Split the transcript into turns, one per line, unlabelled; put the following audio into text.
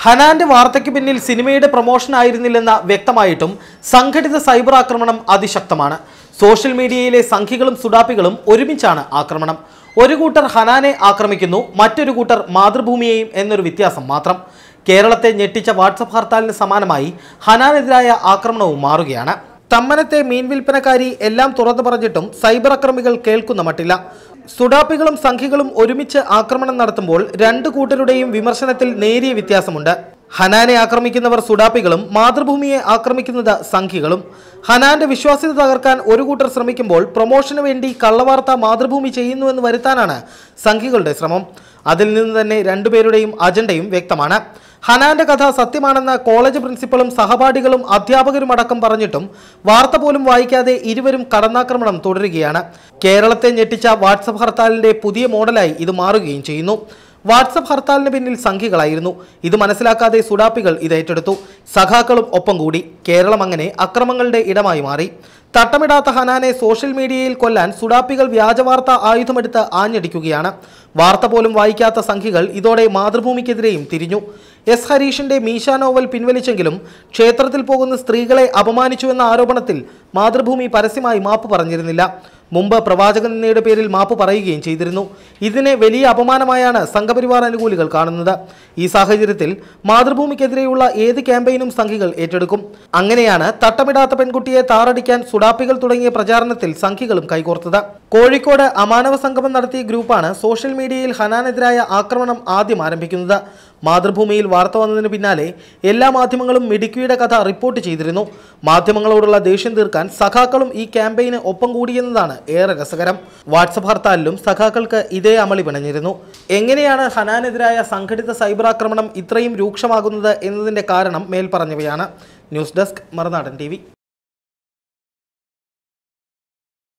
ഹനാന്റെ വാർത്തയ്ക്ക് പിന്നിൽ സിനിമയുടെ പ്രൊമോഷൻ ആയിരുന്നില്ലെന്ന വ്യക്തമായിട്ടും സംഘടിത സൈബർ ആക്രമണം അതിശക്തമാണ് സോഷ്യൽ മീഡിയയിലെ സംഖ്യകളും സുഡാപ്പികളും ഒരുമിച്ചാണ് ആക്രമണം ഒരു കൂട്ടർ ഹനാനെ ആക്രമിക്കുന്നു മറ്റൊരു കൂട്ടർ മാതൃഭൂമിയെയും എന്നൊരു വ്യത്യാസം മാത്രം കേരളത്തെ ഞെട്ടിച്ച വാട്സപ്പ് ഹർത്താലിന് സമാനമായി ഹനാനെതിരായ ആക്രമണവും മാറുകയാണ് തമ്മനത്തെ മീൻ വിൽപ്പനക്കാരി എല്ലാം തുറന്നു പറഞ്ഞിട്ടും സൈബർ അക്രമികൾ കേൾക്കുന്ന മട്ടില്ല സുഡാപ്പികളും സംഖ്യകളും ഒരുമിച്ച് ആക്രമണം നടത്തുമ്പോൾ രണ്ടു കൂട്ടരുടെയും വിമർശനത്തിൽ നേരിയ വ്യത്യാസമുണ്ട് ഹനാനെ ആക്രമിക്കുന്നവർ സുഡാപ്പികളും മാതൃഭൂമിയെ ആക്രമിക്കുന്നത് സംഖ്യകളും ഹനാന്റെ വിശ്വാസ്യത തകർക്കാൻ ഒരു കൂട്ടർ ശ്രമിക്കുമ്പോൾ പ്രൊമോഷന് വേണ്ടി കള്ളവാർത്ത മാതൃഭൂമി ചെയ്യുന്നുവെന്ന് വരുത്താനാണ് സംഖ്യകളുടെ ശ്രമം അതിൽ നിന്ന് തന്നെ രണ്ടുപേരുടെയും അജണ്ടയും വ്യക്തമാണ് ഹനാന്റെ കഥ സത്യമാണെന്ന് കോളേജ് പ്രിൻസിപ്പളും സഹപാഠികളും അധ്യാപകരും അടക്കം പറഞ്ഞിട്ടും വാർത്ത പോലും വായിക്കാതെ ഇരുവരും കടന്നാക്രമണം തുടരുകയാണ് കേരളത്തെ ഞെട്ടിച്ച വാട്സപ്പ് ഹർത്താലിന്റെ പുതിയ മോഡലായി ഇത് മാറുകയും ചെയ്യുന്നു വാട്സപ്പ് ഹർത്താലിന് പിന്നിൽ സംഖ്യകളായിരുന്നു ഇത് മനസ്സിലാക്കാതെ സുഡാപ്പികൾ ഇത് ഏറ്റെടുത്തു സഖാക്കളും ഒപ്പം കൂടി കേരളം അങ്ങനെ അക്രമങ്ങളുടെ ഇടമായി മാറി തട്ടമിടാത്ത ഹനാനെ സോഷ്യൽ മീഡിയയിൽ കൊല്ലാൻ സുഡാപ്പികൾ വ്യാജവാർത്ത ആയുധമെടുത്ത് ആഞ്ഞടിക്കുകയാണ് വാർത്ത പോലും വായിക്കാത്ത സംഖ്യകൾ ഇതോടെ മാതൃഭൂമിക്കെതിരെയും തിരിഞ്ഞു എസ് ഹരീഷിന്റെ മീശ നോവൽ പിൻവലിച്ചെങ്കിലും ക്ഷേത്രത്തിൽ പോകുന്ന സ്ത്രീകളെ അപമാനിച്ചുവെന്ന ആരോപണത്തിൽ മാതൃഭൂമി പരസ്യമായി മാപ്പ് പറഞ്ഞിരുന്നില്ല മുമ്പ് പ്രവാചക നിന്നയുടെ പേരിൽ മാപ്പ് പറയുകയും ചെയ്തിരുന്നു ഇതിനെ വലിയ അപമാനമായാണ് സംഘപരിവാർ അനുകൂലികൾ കാണുന്നത് ഈ സാഹചര്യത്തിൽ മാതൃഭൂമിക്കെതിരെയുള്ള ഏത് ക്യാമ്പയിനും സംഘികൾ ഏറ്റെടുക്കും അങ്ങനെയാണ് തട്ടമിടാത്ത പെൺകുട്ടിയെ താറടിക്കാൻ സുഡാപ്പികൾ തുടങ്ങിയ പ്രചാരണത്തിൽ സംഘികളും കൈകോർത്തത് കോഴിക്കോട് അമാനവ സംഗമം നടത്തിയ ഗ്രൂപ്പാണ് സോഷ്യൽ മീഡിയയിൽ ഹനാനെതിരായ ആക്രമണം ആദ്യം ആരംഭിക്കുന്നത് മാതൃഭൂമിയിൽ വാർത്ത വന്നതിന് പിന്നാലെ എല്ലാ മാധ്യമങ്ങളും മിടുക്കിയുടെ കഥ റിപ്പോർട്ട് ചെയ്തിരുന്നു മാധ്യമങ്ങളോടുള്ള ദേഷ്യം തീർക്കാൻ സഖാക്കളും ഈ ക്യാമ്പയിന് ഒപ്പം കൂടിയെന്നതാണ് ഏറെ രസകരം വാട്സപ്പ് ഹർത്താലിലും സഖാക്കൾക്ക് ഇതേ അമളി പിണഞ്ഞിരുന്നു എങ്ങനെയാണ് ഹനാനെതിരായ സംഘടിത സൈബർ ആക്രമണം ഇത്രയും രൂക്ഷമാകുന്നത് എന്നതിന്റെ കാരണം മേൽപ്പറഞ്ഞവയാണ് ന്യൂസ് ഡെസ്ക് മറുനാടൻ ടി